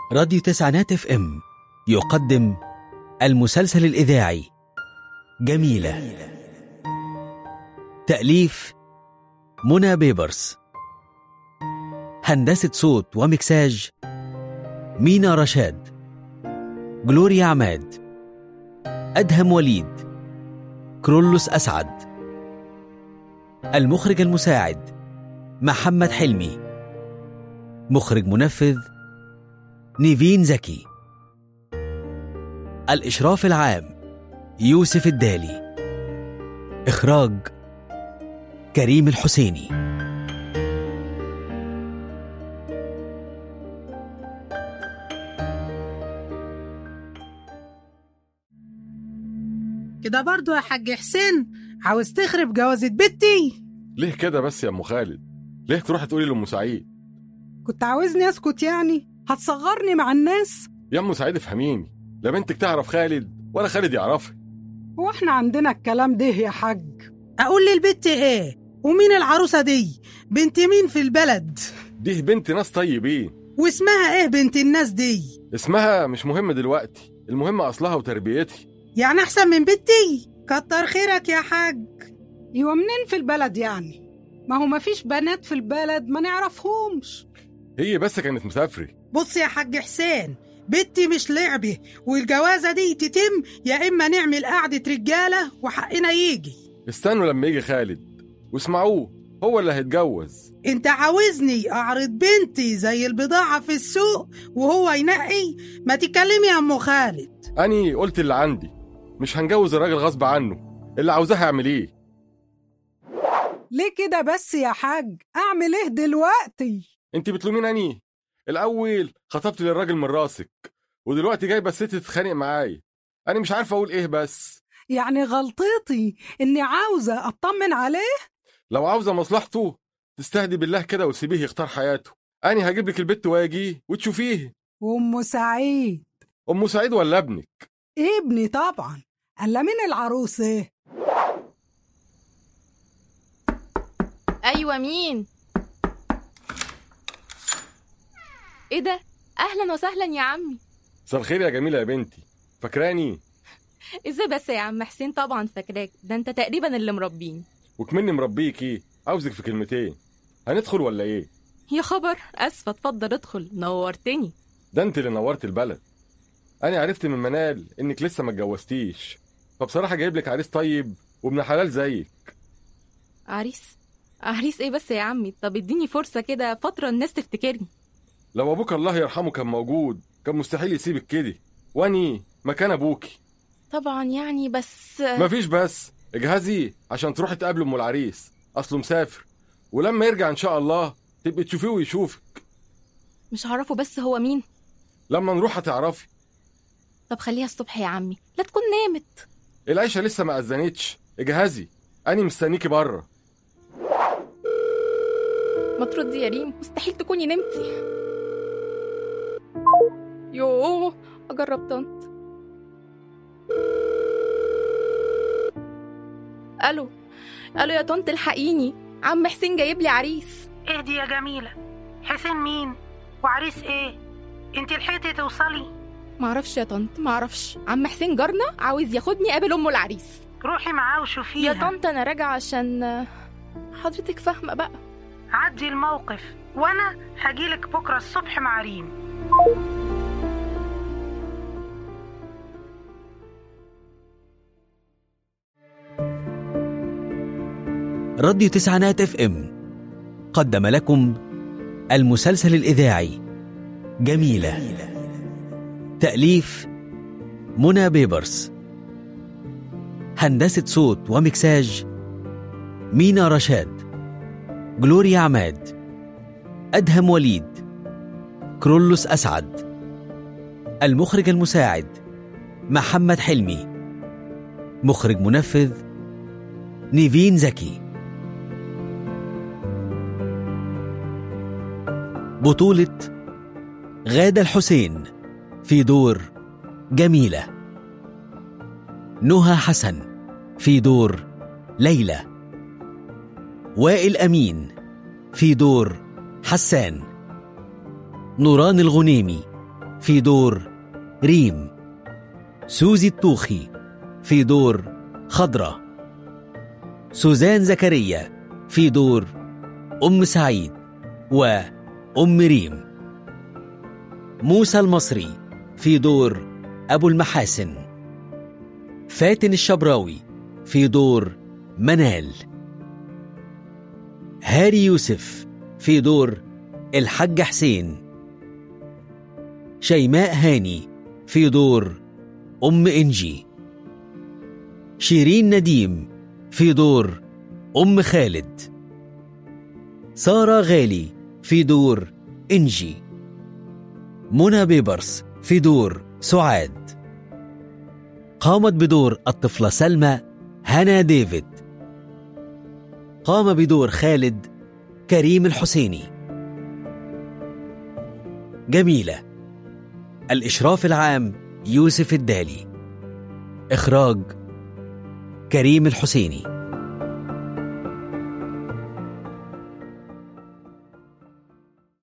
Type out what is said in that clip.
راديو تسعينات اف ام يقدم المسلسل الإذاعي جميلة تأليف منى بيبرس هندسة صوت ومكساج مينا رشاد جلوريا عماد أدهم وليد كرولوس أسعد المخرج المساعد محمد حلمي مخرج منفذ نيفين زكي الإشراف العام يوسف الدالي إخراج كريم الحسيني كده برضو يا حاج حسين عاوز تخرب جوازة بنتي ليه كده بس يا ام خالد ليه تروحي تقولي لام سعيد كنت عاوزني اسكت يعني هتصغرني مع الناس يا ام سعيد افهميني لا بنتك تعرف خالد ولا خالد يعرفها هو احنا عندنا الكلام ده يا حاج اقول للبت ايه ومين العروسة دي بنت مين في البلد دي بنت ناس طيبين واسمها ايه بنت الناس دي اسمها مش مهم دلوقتي المهم اصلها وتربيتي يعني احسن من بنتي كتر خيرك يا حاج ايوه منين في البلد يعني ما هو مفيش بنات في البلد ما نعرفهمش هي بس كانت مسافره بص يا حاج حسين بنتي مش لعبة والجوازة دي تتم يا إما نعمل قعدة رجالة وحقنا يجي استنوا لما يجي خالد واسمعوه هو اللي هيتجوز انت عاوزني اعرض بنتي زي البضاعة في السوق وهو ينقي ما تكلمي يا ام خالد اني قلت اللي عندي مش هنجوز الراجل غصب عنه اللي عاوزاه هيعمل ايه ليه كده بس يا حاج اعمل ايه دلوقتي انت بتلومين اني الاول خطبت للراجل من راسك ودلوقتي جايبه الست تتخانق معايا انا مش عارف اقول ايه بس يعني غلطتي اني عاوزة اطمن عليه لو عاوزه مصلحته تستهدي بالله كده وتسيبيه يختار حياته انا هجيب لك البت واجي وتشوفيه وام سعيد ام سعيد ولا ابنك ابني طبعا الا مين العروسة ايوه مين ايه ده اهلا وسهلا يا عمي مساء الخير يا جميله يا بنتي فاكراني ازاي بس يا عم حسين طبعا فاكراك ده انت تقريبا اللي مربيني وكمني مربيك ايه عاوزك في كلمتين هندخل ولا ايه يا خبر اسفه اتفضل ادخل نورتني ده انت اللي نورت البلد انا عرفت من منال انك لسه ما اتجوزتيش فبصراحه جايب لك عريس طيب وابن حلال زيك عريس عريس ايه بس يا عمي طب اديني فرصه كده فتره الناس تفتكرني لو ابوك الله يرحمه كان موجود كان مستحيل يسيبك كده واني مكان ابوكي طبعا يعني بس مفيش بس اجهزي عشان تروحي تقابلي ام العريس اصله مسافر ولما يرجع ان شاء الله تبقي تشوفيه ويشوفك مش هعرفه بس هو مين لما نروح هتعرفي طب خليها الصبح يا عمي لا تكون نامت العيشه لسه ما اذنتش اجهزي اني مستنيكي بره ما تردي يا ريم مستحيل تكوني نمتي يوه اجرب طنط الو الو يا طنط الحقيني عم حسين جايب لي عريس اهدي يا جميلة حسين مين وعريس ايه انت لحقتي توصلي معرفش يا طنط معرفش عم حسين جارنا عاوز ياخدني قابل امه العريس روحي معاه وشوفيها يا طنط انا راجعه عشان حضرتك فاهمه بقى عدي الموقف وانا هجيلك بكرة الصبح مع ريم راديو تسعينات اف ام قدم لكم المسلسل الإذاعي جميلة تأليف منى بيبرس هندسة صوت ومكساج مينا رشاد جلوريا عماد أدهم وليد كرولوس أسعد المخرج المساعد محمد حلمي مخرج منفذ نيفين زكي بطولة غادة الحسين في دور جميلة نهى حسن في دور ليلى وائل أمين في دور حسان نوران الغنيمي في دور ريم سوزي الطوخي في دور خضرة سوزان زكريا في دور أم سعيد وأم ريم موسى المصري في دور أبو المحاسن فاتن الشبراوي في دور منال هاري يوسف في دور الحاج حسين شيماء هاني في دور أم إنجي شيرين نديم في دور أم خالد سارة غالي في دور إنجي منى بيبرس في دور سعاد قامت بدور الطفلة سلمى هنا ديفيد قام بدور خالد كريم الحسيني جميلة الإشراف العام يوسف الدالي إخراج كريم الحسيني